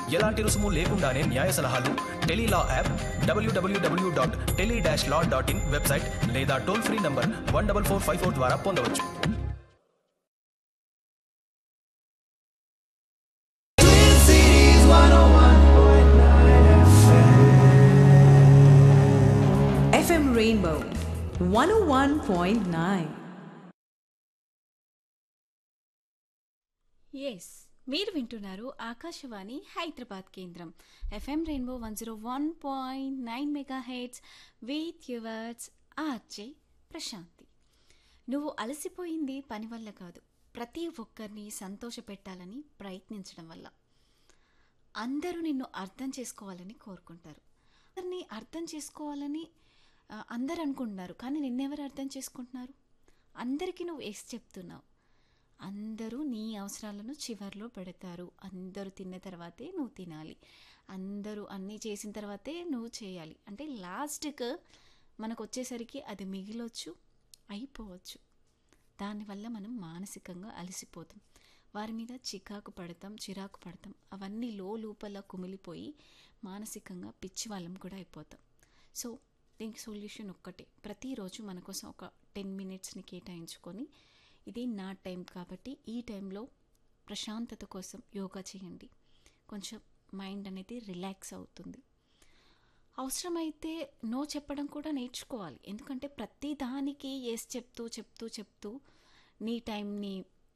ఎలాంటి రుసుము లేకుండానే న్యాయ సలహాలు tele law app WWW dot tele dash law dot in website లేదా toll free number one double four five four ద్వారా పొందవచ్చు FM Rainbow 101.9. ఎస్ మీరు వింటున్నారు ఆకాశవాణి హైదరాబాద్ కేంద్రం FM Rainbow one zero one point nine mega heads with yours RJ Prashanti నువ్వు అలసిపోయింది పని వల్ల కాదు ప్రతి ఒక్కరిని సంతోషపెట్టాలని ప్రయత్నించడం వల్ల అందరూ నిన్ను అర్థం చేసుకోవాలని కోరుకుంటారు అందరినీ అర్థం చేసుకోవాలని ఆ, అందరు అనుకుంటున్నారు కానీ నిన్నెవరు అర్థం చేసుకుంటున్నారు అందరికీ నువ్వు ఎస్ చెప్తున్నావు అందరూ నీ అవసరాలను చివర్లో పెడతారు అందరూ తిన్న తర్వాతే నువ్వు తినాలి అందరూ అన్నీ చేసిన తర్వాతే నువ్వు చేయాలి అంటే లాస్ట్కి మనకు వచ్చేసరికి అది మిగిలొచ్చు అయిపోవచ్చు దానివల్ల మనం మానసికంగా అలసిపోతాం వారి మీద చికాకు పడతాం చిరాకు పడతాం అవన్నీ లో లోపల కుమిలిపోయి మానసికంగా పిచ్చి వాళ్ళం కూడా అయిపోతాం సో దీనికి సొల్యూషన్ ఒక్కటే ప్రతిరోజు మన కోసం ఒక టెన్ మినిట్స్ని కేటాయించుకొని ఇది నా టైం కాబట్టి ఈ టైంలో ప్రశాంతత కోసం యోగా చేయండి కొంచెం మైండ్ అనేది రిలాక్స్ అవుతుంది అవసరమైతే నో చెప్పడం కూడా నేర్చుకోవాలి ఎందుకంటే ప్రతి దానికి ఎస్ చెప్తూ చెప్తూ చెప్తూ నీ టైంని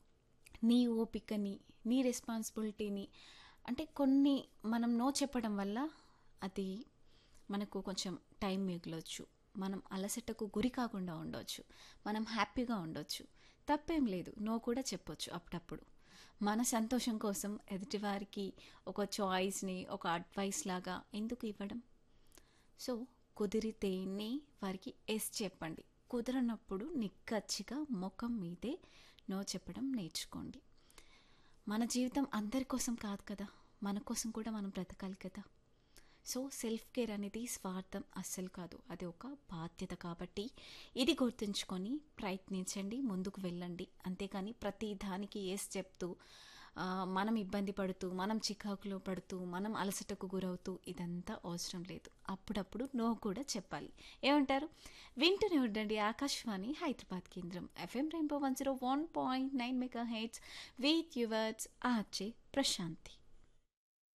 నీ ఓపికని నీ రెస్పాన్సిబిలిటీని అంటే కొన్ని మనం నో చెప్పడం వల్ల అది మనకు కొంచెం టైం మిగలొచ్చు మనం అలసటకు గురి కాకుండా ఉండవచ్చు మనం హ్యాపీగా ఉండొచ్చు తప్పేం లేదు నో కూడా చెప్పొచ్చు అప్పుడప్పుడు మన సంతోషం కోసం ఎదుటివారికి ఒక చాయిస్ని ఒక అడ్వైస్ లాగా ఎందుకు ఇవ్వడం సో కుదిరితేనే వారికి ఎస్ చెప్పండి కుదరనప్పుడు నిక్కచ్చిగా ముఖం మీదే నో చెప్పడం నేర్చుకోండి మన జీవితం అందరి కోసం కాదు కదా మన కోసం కూడా మనం బ్రతకాలి కదా సో సెల్ఫ్ కేర్ అనేది స్వార్థం అస్సలు కాదు అది ఒక బాధ్యత కాబట్టి ఇది గుర్తుంచుకొని ప్రయత్నించండి ముందుకు వెళ్ళండి అంతేకాని ప్రతి దానికి ఎస్ చెప్తూ ఆ, మనం ఇబ్బంది పడుతూ మనం చికాకులో పడుతూ మనం అలసటకు గురవుతూ ఇదంతా అవసరం లేదు అప్పుడప్పుడు నో కూడా చెప్పాలి ఏమంటారు వింటూనే ఉండండి ఆకాశవాణి హైదరాబాద్ కేంద్రం FM Rainbow one zero one point nine mega heads with yours RJ Prashanti